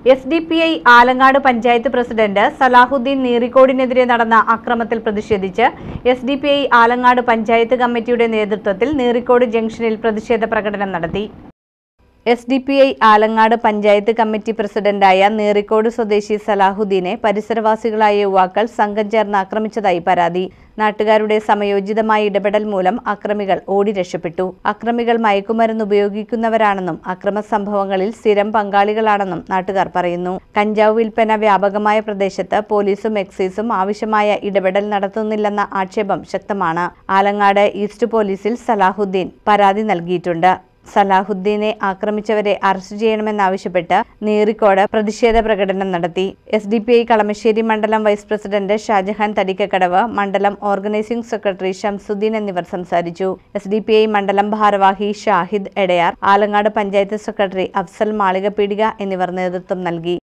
S D P I Alangad panchayat president Salahuddin നീറിക്കോടിനെതിരെ നടന്ന അക്രമത്തിൽ പ്രതിഷേധിച്ച് S D P I Alangad panchayat കമ്മിറ്റിയുടെ നേതൃത്വത്തിൽ നീറിക്കോട് ജംഗ്ഷനിൽ പ്രതിഷേധ പ്രകടനം നടത്തി S D P I Alangad panchayat committee പ്രസിഡന്റായ നീറിക്കോട് സ്വദേശി സലാഹുദ്ദീനെ പരിസരവാസികളായ യുവാക്കൾ സംഘം ചേർന്ന് ആക്രമിച്ചതായി പരാതി നാട്ടുകാരുടെ സമയോചിതമായ ഇടപെടൽ മൂലം അക്രമികൾ ഓടി രക്ഷപ്പെട്ടു അക്രമികൾ മയക്കുമരുന്ന് ഉപയോഗിക്കുന്നവരാണെന്നും അക്രമ സംഭവങ്ങളിൽ സ്ഥിരം പങ്കാളികളാണെന്നും നാട്ടുകാർ പറയുന്നു കഞ്ചാവ് വിൽപ്പന വ്യാപകമായ പ്രദേശത്ത് പോലീസും എക്സൈസും ആവശ്യമായ ഇടപെടൽ നടത്തുന്നില്ലെന്ന ആക്ഷേപം ശക്തമാണ് ആലങ്ങാട് ഈസ്റ്റ് പോലീസിൽ സലാഹുദ്ദീൻ പരാതി നൽകിയിട്ടുണ്ട് സലാഹുദ്ദീനെ ആക്രമിച്ചവരെ അറസ്റ്റ് ചെയ്യണമെന്നാവശ്യപ്പെട്ട് നീറിക്കോട് പ്രതിഷേധ പ്രകടനം നടത്തി S D P I Kalamassery മണ്ഡലം വൈസ് പ്രസിഡന്റ് ഷാജഹാൻ തടിക്കക്കടവ് മണ്ഡലം ഓർഗനൈസിംഗ് സെക്രട്ടറി ഷംസുദ്ദീൻ എന്നിവർ സംസാരിച്ചു എസ് ഡി പി ഐ മണ്ഡലം ഭാരവാഹി ഷാഹിദ് എടയാർ ആലങ്ങാട് പഞ്ചായത്ത് സെക്രട്ടറി അഫ്സൽ മാളികപ്പീടിക എന്നിവർ നേതൃത്വം നൽകി